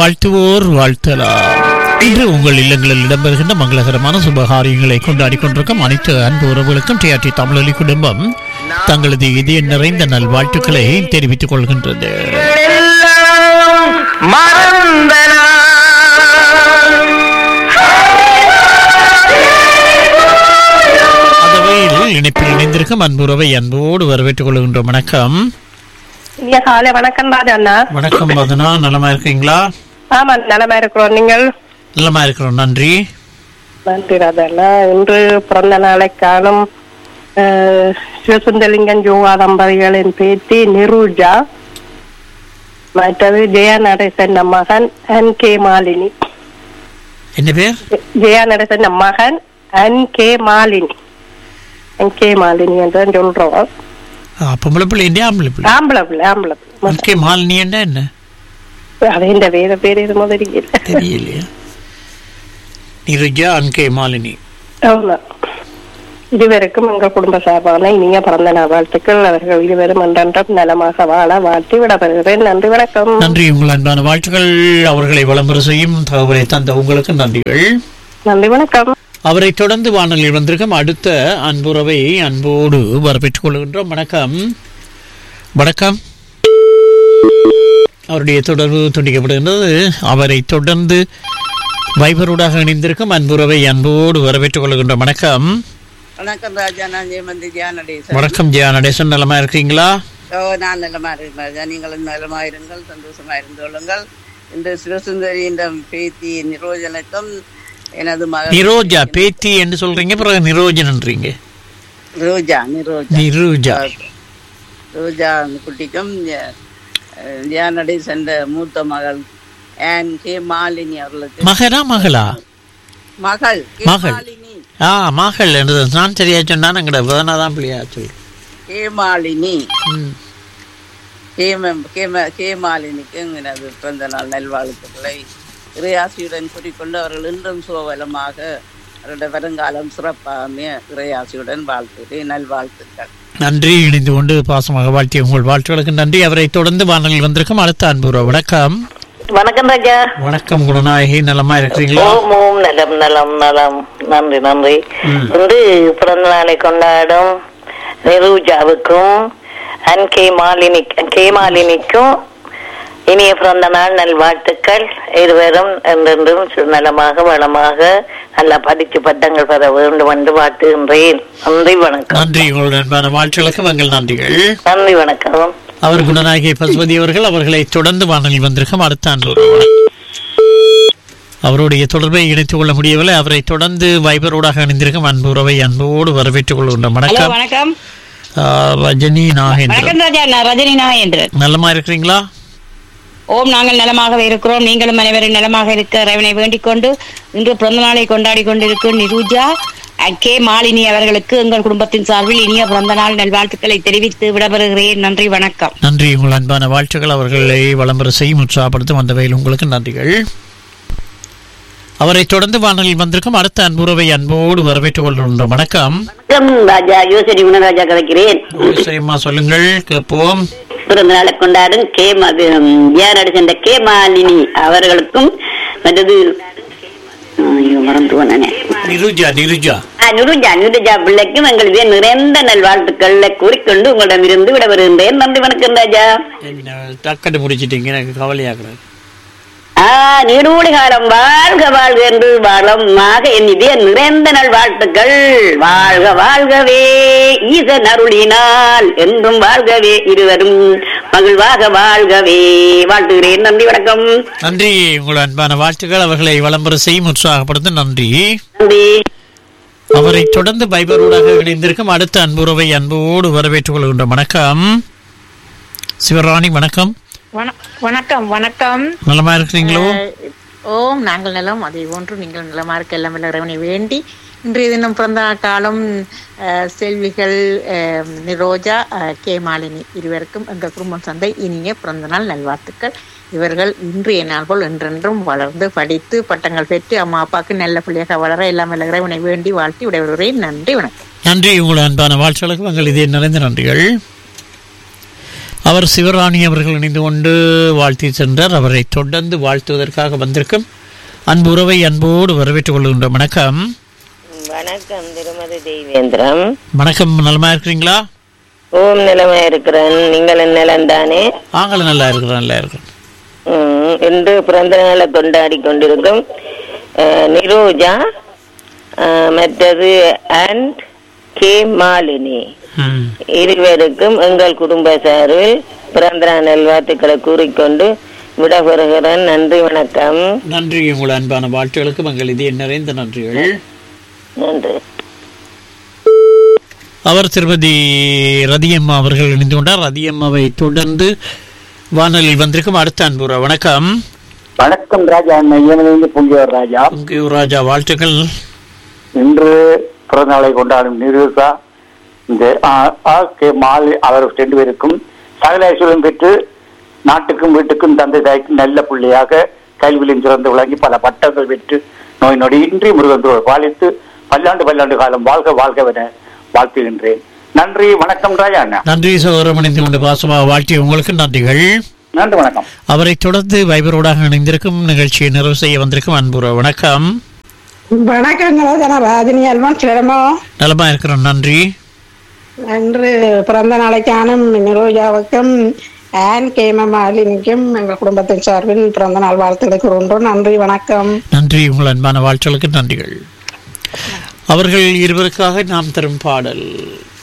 வாழ்த்துவோர் வாழ்த்தலாம் இன்று உங்கள் இல்லங்களில் இடம்பெறுகின்ற மங்களகரமான சுபகாரியங்களை கொண்டாடி கொண்டிருக்கும் அனைத்து அன்பு உறவுகளுக்கும் டிஆர்டி தமிழொலி குடும்பம் தங்களது இதய நிறைந்த நல்வாழ்த்துக்களை தெரிவித்துக் கொள்கின்றது எல்லாம் மறந்தனா அந்த வகையில் இணைப்பில் இணைந்திருக்கும் அன்புறவை அன்போடு வரவேற்றுக் கொள்கின்றோம் வணக்கம் இங்க காலை வணக்கம் ராஜா அண்ணா வணக்கம் வதனா நலமா இருக்கீங்களா ஆமா நலமா இருக்கிறோம் நீங்கள் நலமா இருக்கிறோம் நன்றி நன்றி ராஜா அண்ணா இன்று பிறந்த நாளை காணும் அஹ், சிவசுந்தலிங்கம் ஜோகா தம்பதிகளின் பேத்தி நிருஜா மற்றது ஜெயா நடேசன் மகன் அன் கே மாலினி என்ன பேர் ஜெயா நடேசன் மகன் N K Malini N K Malini என்று சொல்றோம் பொம்பளை பிள்ளை இந்தியா ஆம்பளை பிள்ளை ஆம்பளை பிள்ளை ஆம்பளை பிள்ளை ஓகே மாலினி என்ன என்ன அது இந்த வேற பேர் இது மாதிரி இல்லை தெரியலையா நிருஜா அன்கே மாலினி ஆமா இருவருக்கும் எங்கள் குடும்ப சார்பான இனிய பிறந்த நாள் வாழ்த்துக்கள் அவர்கள் இருவரும் அன்றன்றும் நலமாக வாழ வாழ்த்தி விடப்படுகிறேன் நன்றி வணக்கம் நன்றி உங்கள் அன்பான வாழ்த்துக்கள் அவர்களை விளம்பர செய்யும் தகவலை தந்த உங்களுக்கு நன்றிகள் நன்றி வணக்கம் அவரை தொடர்ந்து வானொலியில் வந்திருக்கும் அடுத்த அன்புறவை அன்போடு வரவேற்றுக் கொள்கின்றோம் வணக்கம் வணக்கம் அவருடைய தொடர்பு துண்டிக்கப்படுகின்றது அவரை தொடர்ந்து வைபரோடாக இணைந்திருக்கும் அன்புறவை அன்போடு வரவேற்றுக் கொள்கின்றோம் வணக்கம் வணக்கம் ராஜா நான் ஜெயமந்தி தியானடேசன் வணக்கம் ஜெயா நடேசன் நலமா இருக்கீங்களா ஓ நான் நலமா இருக்கேன் ராஜா நீங்களும் நலமா இருங்கள் சந்தோஷமா இருந்து கொள்ளுங்கள் இந்த சிவசுந்தரி இந்த பேத்தி நிரோஜனுக்கும் எனது மகள் நிரோஜா பேத்தி என்று சொல்றீங்க பிறகு நிரோஜன்ன்றீங்க ரோஜா நிரோஜா நிருஜா ரோஜா குட்டிக்கும் தியானடேசன் மூத்த மகள் ஆன் கே மாலினி அவர்களுக்கு மகனா மகளா மகள் கே மகள். மாலினி ஆ மகள் என்று நான் சரியா சொன்னா எங்கட வேணா தான் பிள்ளையா சொல்லு கே மாலினி ம். கேம கேம கே மாலினிக்கும் எனது பிறந்த நாள் நல்வாழ்த்துக்களை இறையாசியுடன் கூறிக்கொண்டு அவர்கள் இன்றும் சோவலமாக அவருடைய வருங்காலம் சிறப்பாக இறையாசியுடன் வாழ்த்துகிறேன் நல்வாழ்த்துக்கள் நன்றி இணைந்து கொண்டு பாசமாக வாழ்த்திய உங்கள் வாழ்த்துக்களுக்கு நன்றி அவரை தொடர்ந்து வானலில் வந்திருக்கும் அடுத்த அன்புறோ வணக்கம் வணக்கம் ராஜா வணக்கம் குணநாயகி நலமா இருக்கிறீங்களா ஓம் ஓம் நலம் நலம் நலம் நன்றி நன்றி ம். இன்று பிறந்த நாளை கொண்டாடும் நிரூஜாவுக்கும் அன் கே மாலினி கே மாலினிக்கும் இனிய பிறந்த நாள் நல்வாழ்த்துக்கள் இருவரும் என்றென்றும் சு- நலமாக வளமாக நல்லா படித்து பட்டங்கள் பெற வேண்டும் என்று வாழ்த்துகின்றேன் நன்றி வணக்கம் நன்றி உங்களுடைய அன்பான வாழ்த்துக்களுக்கு எங்கள் நன்றிகள் நன்றி வணக்கம் அவர் குணநாயகி பசுபதி அவர்கள் அவர்களை தொடர்ந்து வானலில் வந்திருக்கும் அடுத்த அன்புறோ அவருடைய தொடர்பை இணைத்துக் கொள்ள முடியவில்லை அவரை தொடர்ந்து வைபரோடாக இணைந்திருக்கும் அன்புறவை அன்போடு வரவேற்றுக் கொள்கின்றோம் ஹலோ வணக்கம் வணக்கம் ஆ, ரஜினி நாகேந்திரன் வணக்கம் ராஜா நான் ரஜினி நாகேந்திரன் நலமா இருக்கிறீங்களா ஓம் நாங்கள் நலமாகவே இருக்கிறோம் நீங்களும் அனைவரும் நலமாக இருக்க இறைவனை வேண்டிக் கொண்டு இன்று பிறந்த நாளை கொண்டாடி கொண்டிருக்கும் நிரூஜா அஹ், கே மாலினி அவர்களுக்கு எங்கள் குடும்பத்தின் சார்பில் இனிய பிறந்த நாள் நல்வாழ்த்துக்களை தெரிவித்து விடப்பெறுகிறேன் நன்றி வணக்கம் நன்றி உங்கள் அன்பான வாழ்த்துக்கள் அவர்களை வளம்பர செய்யும் உற்சாகப்படுத்தும் அந்த வகையில் உங்களுக்கு நன்றிகள் அவரை தொடர்ந்து வானலில் வந்திருக்கும் அடுத்த அன்புறவை அன்போடு வரவேற்றுக் கொள்கின்றோம் வணக்கம் வணக்கம் ராஜா யோசரி குணராஜா கதைக்கிறேன் சரிம்மா சொல்லுங்கள் கேட்போம் பிறந்த நாளை கொண்டாடும் கே ஏன் சென்ற கே மாலினி அவர்களுக்கும் மற்றது ஆ, ஐயோ மறந்து போனேனே நிருஜா நிருஜா ஆ, நுருஜா நுருஜா பிள்ளைக்கும் எங்களுடைய நிறைந்த நல்வாழ்த்துக்களை கூறிக்கொண்டு உங்களிடமிருந்து விட வருகின்றேன் நன்றி வணக்கம் ராஜா என்ன டக்கட்டு முடிச்சிட்டீங்க எனக்கு கவலையாகிறது ஆ நீடூழி காலம் வாழ்க வாழ்க என்று வளமாக என் இதய நிறைந்த நல்வாழ்த்துக்கள் வாழ்க வாழ்கவே ஈசன் அருளினால் என்றும் வாழ்கவே இருவரும் மகிழ்வாக வாழ்கவே வாழ்த்துகிறேன் நன்றி வணக்கம் நன்றி உங்கள் அன்பான வாழ்த்துக்கள் அவர்களை வளம்பர செய்யும் உற்சாகப்படுத்தும் நன்றி நன்றி அவரை தொடர்ந்து பைபரோடாக இணைந்திருக்கும் அடுத்த அன்புறவை அன்போடு வரவேற்றுக் கொள்கின்றோம் வணக்கம் சிவராணி வணக்கம் வண- வணக்கம் வணக்கம் நலமா இருக்கிறீங்களோ அஹ், ஓம் நாங்கள் நலம் அதே போன்று நீங்கள் நலமா இருக்க எல்லாம் வல்ல இறைவனை வேண்டி இன்றைய தினம் பிறந்த நாள் காலம் அஹ், செல்விகள் அஹ், நிரோஜா அஹ், கே மாலினி இருவருக்கும் எங்கள் குடும்பம் சந்தை இனிய பிறந்த நாள் நல்வாழ்த்துக்கள் இவர்கள் இன்றைய நாள் போல் என்றென்றும் வளர்ந்து படித்து பட்டங்கள் பெற்று அம்மா அப்பாவுக்கு நல்ல பிள்ளையாக வளர எல்லாம் வல்ல இறைவனை வேண்டி வாழ்த்தி விடைபெறுகிறேன் நன்றி வணக்கம் நன்றி உங்கள் அன்பான வாழ்த்துக்களுக்கு உங்கள் இதே நிறைந்த நன்றிகள் அவர் சிவராணி அவர்கள் இணைந்து கொண்டு வாழ்த்தி சென்றார் அவரை தொடர்ந்து வாழ்த்துவதற்காக வந்திருக்கும் அன்பு உறவை அன்போடு வரவேற்றுக் கொள்கின்ற வணக்கம் வணக்கம் திருமதி தெய்வேந்திரம் வணக்கம் நலமா இருக்கிறீங்களா ஓம் நிலைமை இருக்கிறேன் நீங்கள் நிலம் தானே நாங்களும் நல்லா இருக்கிறோம் நல்லா இருக்கிறோம் ம், இன்று பிறந்த நாளை கொண்டாடி கொண்டிருக்கும் அஹ், நிரோஜா அஹ், மற்றது அண்ட் கே மாலினி ம். இருவருக்கும் எங்கள் குடும்ப சார்பில் பிறந்த நாள் நல்வாழ்த்துக்களை கூறிக்கொண்டு விடைபெறுகிறேன் நன்றி வணக்கம் நன்றி உங்கள் அன்பான வாழ்த்துகளுக்கு மங்கள் இது நிறைந்த நன்றிகள் நன்றி அவர் திருமதி ரதியம்மா அவர்கள் இணைந்து கொண்டார் ரதியம்மாவை தொடர்ந்து வானொலியில் வந்திருக்கும் அடுத்த அன்புற வணக்கம் வணக்கம் ராஜா மையமிலிருந்து பொங்கியவர் ராஜா உங்க ராஜா வாழ்த்துக்கள் இன்று பிறந்த நாளை கொண்டாடும் நிருசா இந்த ஆ- ஆ கே மால் அவர் ரெண்டு பேருக்கும் சகல ஐஸ்வர்யம் பெற்று நாட்டுக்கும் வீட்டுக்கும் தந்தை தாய்க்கும் நல்ல பிள்ளையாக கல்வியிலும் சிறந்து விளங்கி பல பட்டங்கள் பெற்று நோய் நொடி இன்றி முருகன் திருவள் பாலித்து பல்லாண்டு பல்லாண்டு காலம் வாழ்க வாழ்கவென வாழ்த்துகின்றேன் நன்றி வணக்கம் ராஜா அண்ணா நன்றி சகோதரம் இணைந்து கொண்டு பாசமாக வாழ்த்திய உங்களுக்கு நன்றிகள் நன்றி வணக்கம் அவரை தொடர்ந்து வைபரோடாக இணைந்திருக்கும் நிகழ்ச்சியை நிறைவு செய்ய வந்திருக்கும் அன்புற வணக்கம் வணக்கங்களோ ஜனராஜினி அல்வான் சிரமோ நலமா இருக்கிறோம் நன்றி அன்று பிறந்த நாளைக்கான நிரோஜாவுக்கும் ஆன் கேமமாலினிக்கும் எங்கள் குடும்பத்தின் சார்பில் பிறந்த நாள் வாழ்த்துக்களை கூறுகின்றோம் நன்றி வணக்கம் நன்றி உங்கள் அன்பான வாழ்த்துகளுக்கு நன்றிகள் அவர்கள் இருவருக்காக நாம் தரும் பாடல்